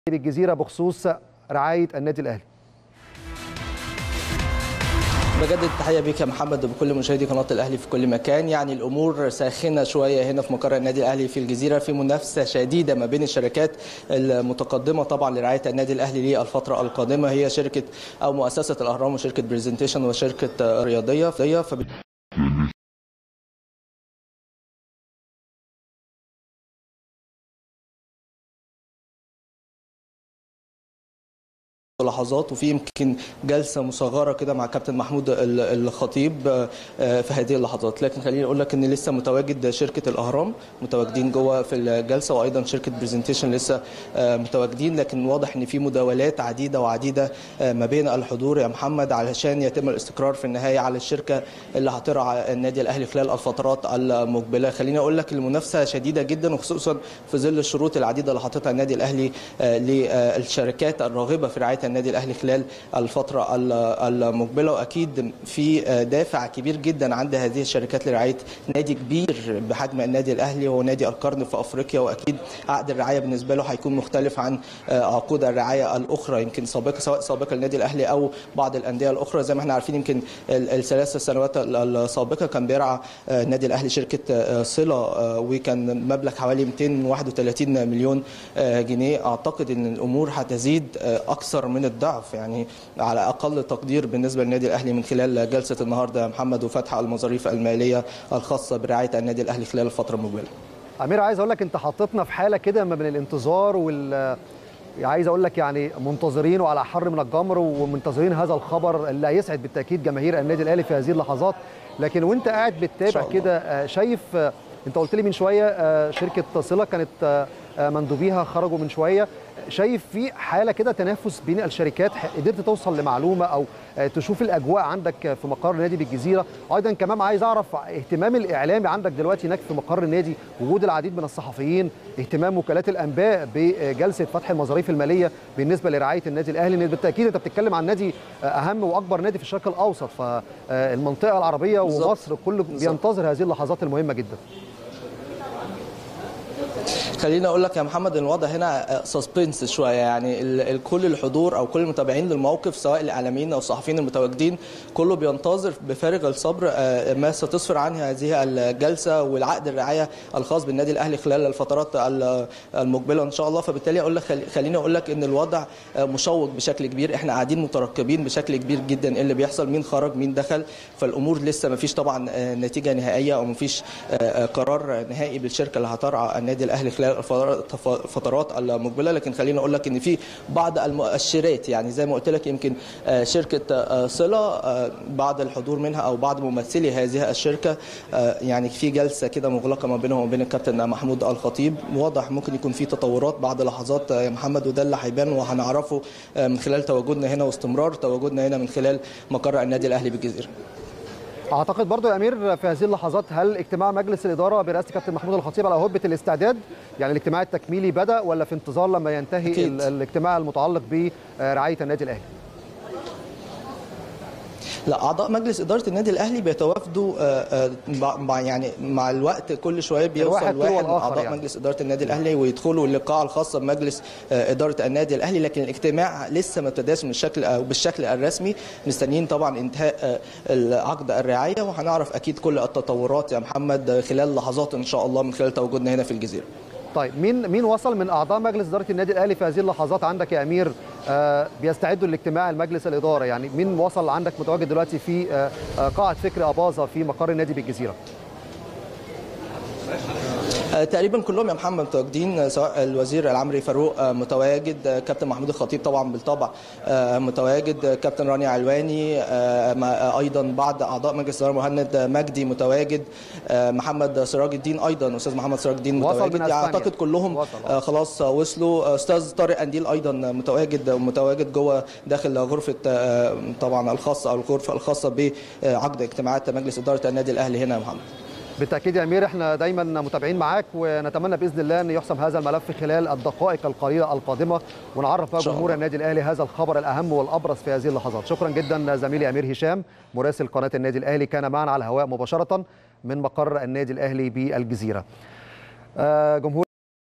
بالجزيره بخصوص رعايه النادي الاهلي بجدد التحيه بيك يا محمد وبكل مشاهدي قناه الاهلي في كل مكان يعني الامور ساخنه شويه هنا في مقر النادي الاهلي في الجزيره في منافسه شديده ما بين الشركات المتقدمه طبعا لرعايه النادي الاهلي للفتره القادمه هي شركه او مؤسسه الاهرام وشركه برزنتيشن وشركه رياضيه فب... لحظات وفي يمكن جلسه مصغره كده مع كابتن محمود الخطيب في هذه اللحظات لكن خليني اقول لك ان لسه متواجد شركه الاهرام متواجدين جوه في الجلسه وايضا شركه برزنتيشن لسه متواجدين لكن واضح ان في مداولات عديده وعديده ما بين الحضور يا محمد علشان يتم الاستقرار في النهايه على الشركه اللي هترعى النادي الاهلي خلال الفترات المقبله خليني اقول لك المنافسه شديده جدا وخصوصا في ظل الشروط العديده اللي حاططها النادي الاهلي للشركات الراغبه في رعايه النادي الاهلي خلال الفتره المقبله واكيد في دافع كبير جدا عند هذه الشركات لرعايه نادي كبير بحجم النادي الاهلي وهو نادي القرن في افريقيا واكيد عقد الرعايه بالنسبه له هيكون مختلف عن عقود الرعايه الاخرى يمكن سابقه سواء سابقه للنادي الاهلي او بعض الانديه الاخرى زي ما احنا عارفين يمكن الثلاث سنوات السابقه كان بيرعى النادي الاهلي شركه صله وكان مبلغ حوالي 231 مليون جنيه اعتقد ان الامور هتزيد اكثر من الضعف يعني على اقل تقدير بالنسبه للنادي الاهلي من خلال جلسه النهارده يا محمد وفتح المظاريف الماليه الخاصه برعايه النادي الاهلي خلال الفتره المقبله. امير عايز اقول لك انت حطيتنا في حاله كده ما بين الانتظار وال عايز اقول لك يعني منتظرين وعلى حر من الجمر ومنتظرين هذا الخبر اللي هيسعد بالتاكيد جماهير النادي الاهلي في هذه اللحظات لكن وانت قاعد بتتابع كده شايف انت قلت لي من شويه شركه صله كانت مندوبيها خرجوا من شويه شايف في حاله كده تنافس بين الشركات قدرت توصل لمعلومه او تشوف الاجواء عندك في مقر النادي بالجزيره ايضا كمان عايز اعرف اهتمام الاعلامي عندك دلوقتي هناك في مقر النادي وجود العديد من الصحفيين اهتمام وكالات الانباء بجلسه فتح المظاريف الماليه بالنسبه لرعايه النادي الاهلي لان بالتاكيد انت بتتكلم عن نادي اهم واكبر نادي في الشرق الاوسط فالمنطقه العربيه ومصر كله بينتظر هذه اللحظات المهمه جدا خليني اقول لك يا محمد الوضع هنا سسبنس شويه يعني كل الحضور او كل المتابعين للموقف سواء الاعلاميين او الصحفيين المتواجدين كله بينتظر بفارغ الصبر ما ستسفر عنه هذه الجلسه والعقد الرعايه الخاص بالنادي الاهلي خلال الفترات المقبله ان شاء الله فبالتالي اقول لك خليني اقول لك ان الوضع مشوق بشكل كبير احنا قاعدين مترقبين بشكل كبير جدا ايه اللي بيحصل مين خرج مين دخل فالامور لسه ما فيش طبعا نتيجه نهائيه او ما فيش قرار نهائي بالشركه اللي هترعى النادي الاهلي خلال الفترات المقبله لكن خليني اقول لك ان في بعض المؤشرات يعني زي ما قلت لك يمكن شركه صله بعض الحضور منها او بعض ممثلي هذه الشركه يعني في جلسه كده مغلقه ما بينهم وبين الكابتن محمود الخطيب واضح ممكن يكون في تطورات بعد لحظات يا محمد وده اللي هيبان وهنعرفه من خلال تواجدنا هنا واستمرار تواجدنا هنا من خلال مقر النادي الاهلي بالجزيره اعتقد برضو يا امير في هذه اللحظات هل اجتماع مجلس الاداره برئاسه كابتن محمود الخطيب على هبه الاستعداد يعني الاجتماع التكميلي بدا ولا في انتظار لما ينتهي أكيد. الاجتماع المتعلق برعايه النادي الاهلي لا اعضاء مجلس اداره النادي الاهلي بيتوافدوا مع يعني مع الوقت كل شويه بيوصل واحد, واحد من اعضاء يعني. مجلس اداره النادي الاهلي ويدخلوا اللقاء الخاصه بمجلس اداره النادي الاهلي لكن الاجتماع لسه ما ابتداش من الشكل او بالشكل الرسمي مستنيين طبعا انتهاء عقد الرعايه وهنعرف اكيد كل التطورات يا محمد خلال لحظات ان شاء الله من خلال تواجدنا هنا في الجزيره طيب مين مين وصل من اعضاء مجلس اداره النادي الاهلي في هذه اللحظات عندك يا امير آه بيستعدوا لاجتماع المجلس الاداره يعني مين وصل عندك متواجد دلوقتي في آه آه قاعه فكر اباظه في مقر النادي بالجزيره تقريبا كلهم يا محمد متواجدين سواء الوزير العمري فاروق متواجد كابتن محمود الخطيب طبعا بالطبع متواجد كابتن راني علواني ايضا بعض اعضاء مجلس الاداره مهند مجدي متواجد محمد سراج الدين ايضا استاذ محمد سراج الدين متواجد يعني اعتقد كلهم وصل. خلاص وصلوا استاذ طارق انديل ايضا متواجد متواجد جوه داخل غرفه طبعا الخاصه او الغرفه الخاصه بعقد اجتماعات مجلس اداره النادي الاهلي هنا يا محمد بالتاكيد يا امير احنا دايما متابعين معاك ونتمنى باذن الله ان يحسم هذا الملف خلال الدقائق القليله القادمه ونعرف بقى جمهور النادي الاهلي هذا الخبر الاهم والابرز في هذه اللحظات شكرا جدا زميلي امير هشام مراسل قناه النادي الاهلي كان معنا على الهواء مباشره من مقر النادي الاهلي بالجزيره جمهور